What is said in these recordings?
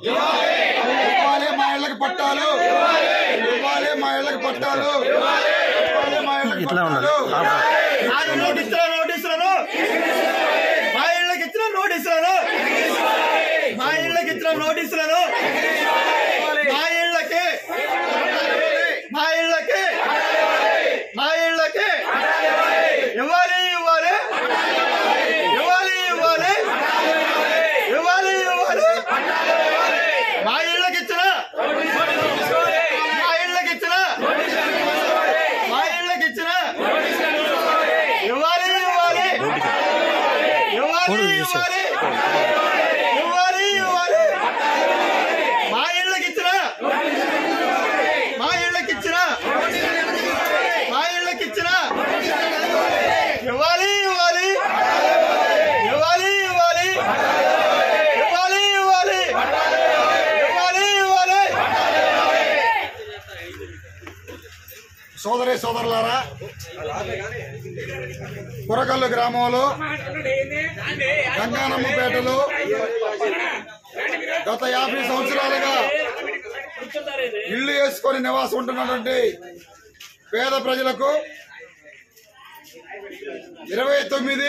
ఇవ్వాలి మా ఇళ్ళకి పట్టాలు ఇవ్వాలి మా ఇళ్ళకి పట్టాలు ఇవ్వాలి మా ఇళ్ళకి ఇట్లా ఉండాలి పట్టాలు ఆయన నోటీసుల నోటీసులను మా ఇళ్ళకి ఇచ్చిన నోటీసులను మా ఇళ్ళకి ఇచ్చిన నోటీసులను మా ఇళ్ళకి మా ఇళ్ళకి మా ఇళ్ళకి ఇవ్వాలి ఇవ్వాలి ఇవ్వాలి ఇవ్వాలి ఇవ్వాలి ఇవ్వాలి మా ఇళ్ళకి ఇచ్చిన మా ఇళ్ళకి ఇచ్చిన మా ఇళ్ళకి ఇచ్చిన ఇవ్వాలి ఇవ్వాలి ఇవ్వాలి ఇవ్వాలి ఇవ్వాలి ఇవ్వాలి మా ఇళ్ళకి ఇచ్చిన మా ఇళ్ళకి ఇచ్చిన మా ఇళ్ళకి ఇచ్చిన ఇవ్వాలి ఇవ్వాలి ఇవ్వాలి ఇవ్వాలి ఇవ్వాలి ఇవ్వాలి ఇవ్వాలి ఇవ్వాలి సోదరి సోదరులారా కురకల్లు గ్రామంలో గంగానమ్మపేటలో గత యాభై సంవత్సరాలుగా ఇల్లు వేసుకొని నివాసం ఉంటున్నటువంటి పేద ప్రజలకు ఇరవై తొమ్మిది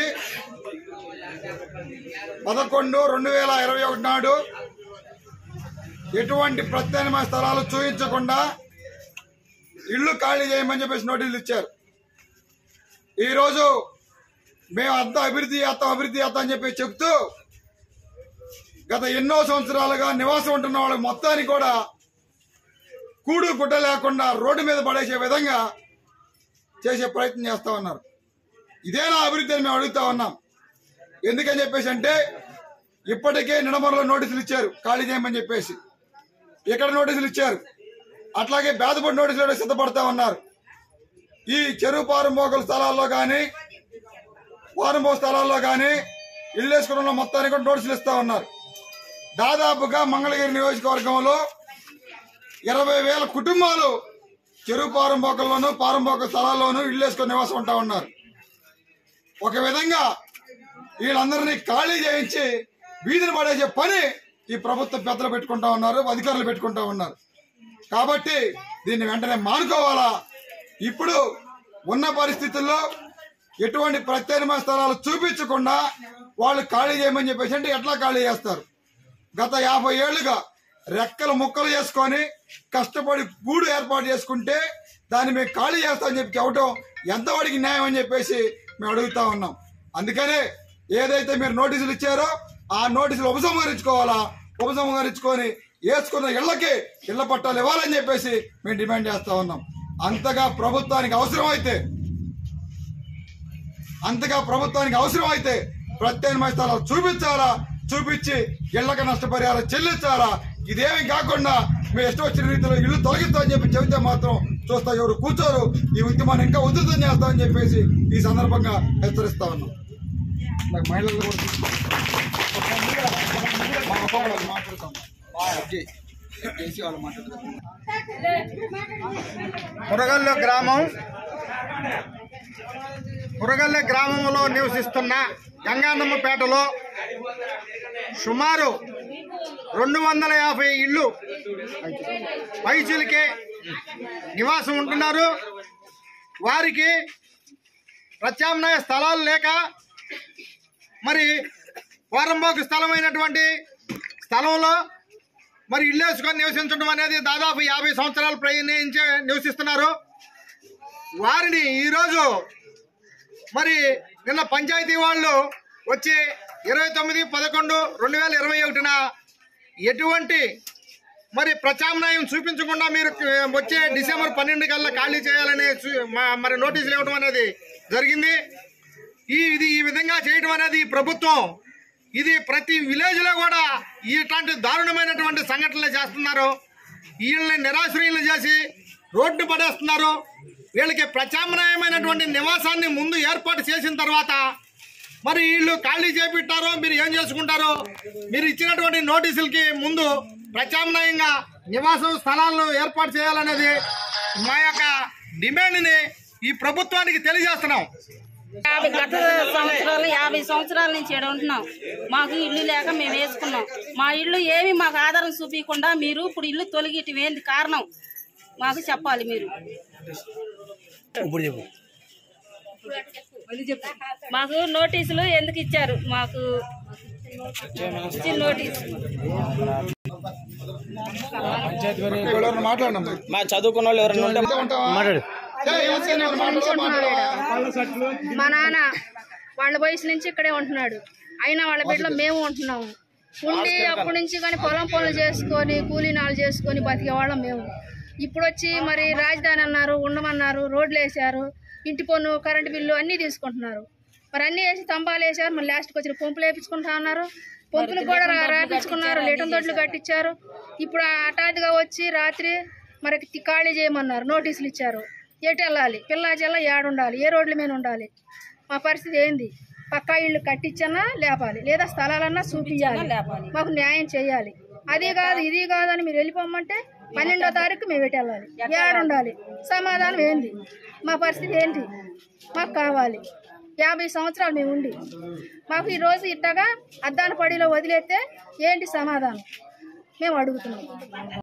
పదకొండు రెండు వేల ఇరవై ఒకటి నాడు ఎటువంటి ప్రత్యామ్నాయ స్థలాలు చూపించకుండా ఇల్లు ఖాళీ చేయమని చెప్పేసి నోటీసులు ఇచ్చారు ఈరోజు మేము అంతా అభివృద్ధి చేస్తాం అభివృద్ధి చేస్తాం అని చెప్పి చెప్తూ గత ఎన్నో సంవత్సరాలుగా నివాసం ఉంటున్న వాళ్ళకి మొత్తానికి కూడా కూడు గుడ్డ లేకుండా రోడ్డు మీద పడేసే విధంగా చేసే ప్రయత్నం చేస్తా ఉన్నారు ఇదేనా అభివృద్ధి అని మేము అడుగుతా ఉన్నాం ఎందుకని చెప్పేసి అంటే ఇప్పటికే నిడమరలో నోటీసులు ఇచ్చారు ఖాళీ చేయమని చెప్పేసి ఇక్కడ నోటీసులు ఇచ్చారు అట్లాగే బేదపడి నోటీసులు కూడా సిద్ధపడతా ఉన్నారు ఈ చెరువు పారుమోకల స్థలాల్లో కానీ పారుమో స్థలాల్లో కానీ ఇల్లు వేసుకున్న మొత్తానికి కూడా నోటీసులు ఇస్తా ఉన్నారు దాదాపుగా మంగళగిరి నియోజకవర్గంలో ఇరవై వేల కుటుంబాలు చెరువు పారంపోకల్లోనూ పారంపోక స్థలాల్లోనూ ఇల్లు వేసుకొని నివాసం ఉంటా ఉన్నారు ఒక విధంగా వీళ్ళందరినీ ఖాళీ చేయించి వీధిని పడేసే పని ఈ ప్రభుత్వ పెద్దలు పెట్టుకుంటా ఉన్నారు అధికారులు పెట్టుకుంటా ఉన్నారు కాబట్టి దీన్ని వెంటనే మానుకోవాలా ఇప్పుడు ఉన్న పరిస్థితుల్లో ఎటువంటి ప్రత్యామ్నాయ స్థలాలు చూపించకుండా వాళ్ళు ఖాళీ చేయమని చెప్పేసి అంటే ఎట్లా ఖాళీ చేస్తారు గత యాభై ఏళ్లుగా రెక్కలు ముక్కలు చేసుకొని కష్టపడి గూడు ఏర్పాటు చేసుకుంటే దాన్ని మేము ఖాళీ చేస్తామని చెప్పి చెప్పడం ఎంతవాడికి న్యాయం అని చెప్పేసి మేము అడుగుతా ఉన్నాం అందుకనే ఏదైతే మీరు నోటీసులు ఇచ్చారో ఆ నోటీసులు ఉపసంహరించుకోవాలా ఉపసంహరించుకొని వేసుకున్న ఇళ్లకి ఇళ్ల పట్టాలు ఇవ్వాలని చెప్పేసి మేము డిమాండ్ చేస్తా ఉన్నాం అంతగా ప్రభుత్వానికి అవసరమైతే అంతగా ప్రభుత్వానికి అవసరం అయితే ప్రత్యామ్నాయ స్థలాలు చూపించాలా చూపించి ఇళ్లకు నష్టపరిహారం చెల్లించాలా ఇదేమి కాకుండా మేము ఇష్టం వచ్చిన రీతిలో ఇల్లు తొలగిస్తామని చెప్పి చెబితే మాత్రం చూస్తా ఎవరు కూర్చోరు ఈ ఉద్యమాన్ని ఇంకా ఉధృతం చేస్తామని చెప్పేసి ఈ సందర్భంగా హెచ్చరిస్తా ఉన్నాం నాకు మహిళలు కూడా మా ఒక్కొక్కరు మాట్లాడుతాం చేసి వాళ్ళు మాట్లాడుతాం మురగల్లు గ్రామం మురగల్లి గ్రామంలో నివసిస్తున్న గంగానమ్మపేటలో సుమారు రెండు వందల యాభై ఇళ్ళు పైచులకే నివాసం ఉంటున్నారు వారికి ప్రత్యామ్నాయ స్థలాలు లేక మరి వారంబోకు స్థలమైనటువంటి స్థలంలో మరి ఇల్లు వేసుకొని నివసించడం అనేది దాదాపు యాభై సంవత్సరాలు ప్రయాణించి నివసిస్తున్నారు వారిని ఈరోజు మరి నిన్న పంచాయతీ వాళ్ళు వచ్చి ఇరవై తొమ్మిది పదకొండు రెండు వేల ఇరవై ఒకటిన ఎటువంటి మరి ప్రత్యామ్నాయం చూపించకుండా మీరు ఆ, వచ్చే డిసెంబర్ పన్నెండు కల్లా ఖాళీ చేయాలని చూ- మా- మరి నోటీసులు ఇవ్వడం అనేది జరిగింది ఈ ఇది ఈ విధంగా చేయడం అనేది ఈ ప్రభుత్వం ఇది ప్రతి విలేజ్ లో కూడా ఇట్లాంటి దారుణమైనటువంటి సంఘటనలు చేస్తున్నారు వీళ్ళని నిరాశ్రయులు చేసి రోడ్డు పడేస్తున్నారు వీళ్ళకి ప్రత్యామ్నాయమైనటువంటి నివాసాన్ని ముందు ఏర్పాటు చేసిన తర్వాత మరి వీళ్ళు ఖాళీ చేపిట్టారో మీరు ఏం చేసుకుంటారో మీరు ఇచ్చినటువంటి నోటీసులకి ముందు ప్రత్యామ్నాయంగా నివాసం స్థలాలను ఏర్పాటు చేయాలనేది మా యొక్క డిమాండ్ని ఈ ప్రభుత్వానికి తెలియజేస్తున్నాం యాభై గత సంవత్సరాలు యాభై సంవత్సరాల నుంచి ఇక్కడ ఉంటున్నాం మాకు ఇల్లు లేక మేము వేసుకున్నాం మా ఇల్లు ఏమి మాకు ఆధారం చూపించకుండా మీరు ఇప్పుడు ఇల్లు తొలగియటం ఏంది కారణం మాకు చెప్పాలి మీరు మాకు నోటీసులు ఎందుకు ఇచ్చారు మాకు ఇచ్చిన నోటీసు ఎవరైనా మాట్లాడినా మా చదువుకున్న వాళ్ళు ఎవరైనా ఉంటే మాట్లాడు మా నాన్న వాళ్ళ వయసు నుంచి ఇక్కడే ఉంటున్నాడు అయినా వాళ్ళ బిడ్డలో మేము ఉంటున్నాము ఉండి అప్పటి నుంచి కానీ పొలం పనులు చేసుకొని కూలీనాలు చేసుకొని బతికేవాళ్ళం మేము ఇప్పుడు వచ్చి మరి రాజధాని అన్నారు ఉండమన్నారు రోడ్లు వేసారు ఇంటి పన్ను కరెంటు బిల్లు అన్నీ తీసుకుంటున్నారు మరి అన్నీ వేసి తంబాలు వేసారు మరి లాస్ట్కి వచ్చి పంపులు వేపించుకుంటా ఉన్నారు పంపులు కూడా రా- రాపించుకున్నారు లీటం దొడ్లు కట్టించారు ఇప్పుడు హఠాత్తుగా వచ్చి రాత్రి మరి తి- ఖాళీ చేయమన్నారు నోటీసులు ఇచ్చారు ఎటు వెళ్ళాలి పిల్లా జిల్లా ఏడుండాలి ఏ రోడ్ల మీద ఉండాలి మా పరిస్థితి ఏంది పక్కా ఇళ్ళు కట్టించన్నా లేపాలి లేదా స్థలాలన్నా చూపించాలి మాకు న్యాయం చేయాలి అది కాదు ఇది కాదు అని మీరు వెళ్ళిపోమంటే పన్నెండో తారీఖు మేము ఎటు వెళ్ళాలి ఏడుండాలి సమాధానం ఏంది మా పరిస్థితి ఏంటి మాకు కావాలి యాభై సంవత్సరాలు మేము ఉండి మాకు ఈ రోజు ఇట్టగా అద్దాన పడిలో వదిలేస్తే ఏంటి సమాధానం మేము అడుగుతున్నాం